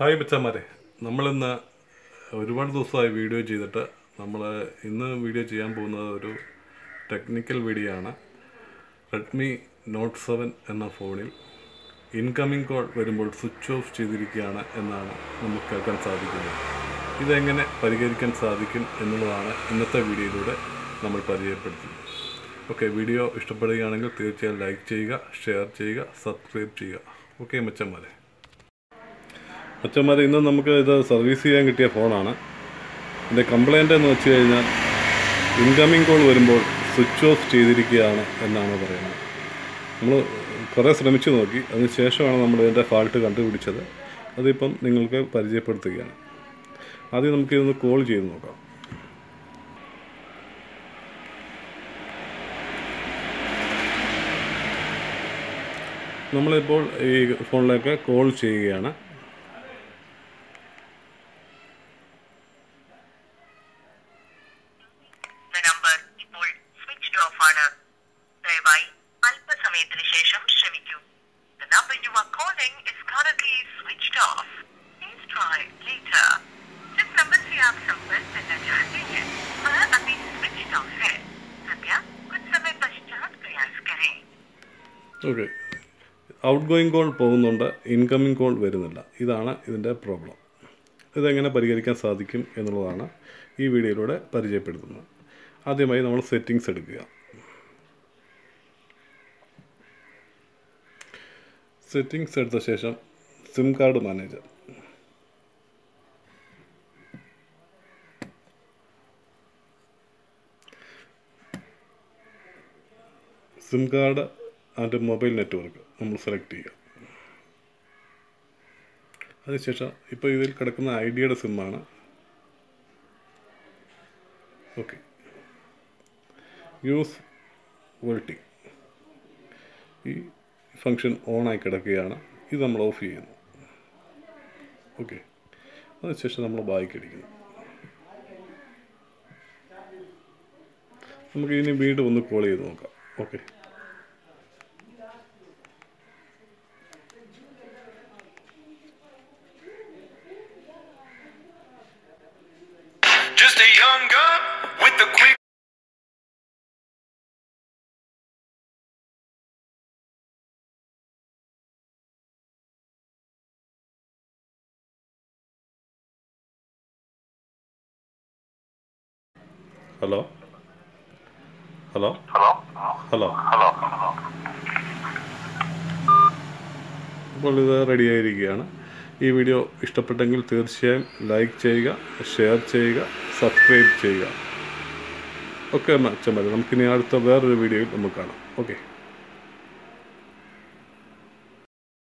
Hi ബച്ചന്മാരെ നമ്മളിന്ന് ഒരുപാട് ദിവസമായി വീഡിയോ ചെയ്തിട്ട് നമ്മൾ ഇന്ന് വീഡിയോ ചെയ്യാൻ പോകുന്നത് ഒരു ടെക്നിക്കൽ വീഡിയോ ആണ് റെഡ്മി നോട്ട് സെവൻ എന്ന ഫോണിൽ ഇൻകമിംഗ് കോൾ വരുമ്പോൾ സ്വിച്ച് ഓഫ് ചെയ്തിരിക്കുകയാണ് എന്നാണ് നമുക്ക് കേൾക്കാൻ സാധിക്കുന്നത് ഇതെങ്ങനെ പരിഹരിക്കാൻ സാധിക്കും എന്നുള്ളതാണ് ഇന്നത്തെ വീഡിയോയിലൂടെ നമ്മൾ പരിചയപ്പെടുത്തുന്നത് ഓക്കെ വീഡിയോ ഇഷ്ടപ്പെടുകയാണെങ്കിൽ തീർച്ചയായും ലൈക്ക് ചെയ്യുക ഷെയർ ചെയ്യുക സബ്സ്ക്രൈബ് ചെയ്യുക ഓക്കെ മച്ചന്മാരെ അച്ഛന്മാരെ ഇന്ന് നമുക്ക് ഇത് സർവീസ് ചെയ്യാൻ കിട്ടിയ ഫോണാണ് ഇതിൻ്റെ കംപ്ലൈൻ്റ് എന്ന് വെച്ച് കഴിഞ്ഞാൽ ഇൻകമിംഗ് കോൾ വരുമ്പോൾ സ്വിച്ച് ഓഫ് ചെയ്തിരിക്കുകയാണ് എന്നാണ് പറയുന്നത് നമ്മൾ കുറേ ശ്രമിച്ചു നോക്കി അതിന് ശേഷമാണ് നമ്മൾ ഇതിൻ്റെ ഫാൾട്ട് കണ്ടുപിടിച്ചത് അതിപ്പം നിങ്ങൾക്ക് പരിചയപ്പെടുത്തുകയാണ് ആദ്യം നമുക്ക് ഇതൊന്ന് കോൾ ചെയ്ത് നോക്കാം നമ്മളിപ്പോൾ ഈ ഫോണിലേക്ക് കോൾ ചെയ്യുകയാണ് The number ഇപ്പോൾ സ്വിച്ച്ഡ് ഓഫ് ആണ് ദയവായി അല്പസമയത്തിന് ശേഷം ശ്രമിക്കൂ The number you are calling is currently switched off. Please try later. जिस नंबर से आप संपर्क करना चाहते हैं वह अभी स्विच्ड ऑफ है कृपया कुछ समय पश्चात प्रयास करें ഓക്കെ ഔട്ട് ഗോയിങ് കോൾ പോകുന്നുണ്ട് ഇൻകമിംഗ് കോൾ വരുന്നില്ല ഇതാണ് ഇതിൻ്റെ പ്രോബ്ലം ഇതെങ്ങനെ പരിഹരിക്കാൻ സാധിക്കും എന്നുള്ളതാണ് ഈ വീഡിയോയിലൂടെ പരിചയപ്പെടുത്തുന്നത് ആദ്യമായി നമ്മൾ സെറ്റിങ്സ് എടുക്കുക സെറ്റിങ്സ് എടുത്ത ശേഷം SIM card manager SIM card and mobile network നമ്മൾ സെലക്ട് ചെയ്യുക അതിനുശേഷം ഇപ്പോൾ ഇതിൽ കിടക്കുന്ന ഐഡിയയുടെ സിമ്മാണ് ഓക്കെ യൂസ് വോൾട്ടി ഈ ഫങ്ഷൻ ഓണായി കിടക്കുകയാണ് ഇത് നമ്മൾ ഓഫ് ചെയ്യുന്നു ഓക്കെ അതിനുശേഷം നമ്മൾ ബായിക്കടിക്കുന്നു നമുക്ക് ഇനി വീണ്ടും ഒന്ന് കോൾ ചെയ്ത് നോക്കാം okay Just a young gun with the quick. Hello hello Hello? Hello Hello? അപ്പോൾ ഇത് റെഡി ആയിരിക്കുകയാണ് ഈ വീഡിയോ ഇഷ്ടപ്പെട്ടെങ്കിൽ തീർച്ചയായും ലൈക്ക് ചെയ്യുക ഷെയർ ചെയ്യുക സബ്സ്ക്രൈബ് ചെയ്യുക ഓക്കെ അച്ഛന്മാരെ നമുക്കിനി അടുത്ത വേറൊരു വീഡിയോയിൽ നമുക്ക് കാണാം ഓക്കെ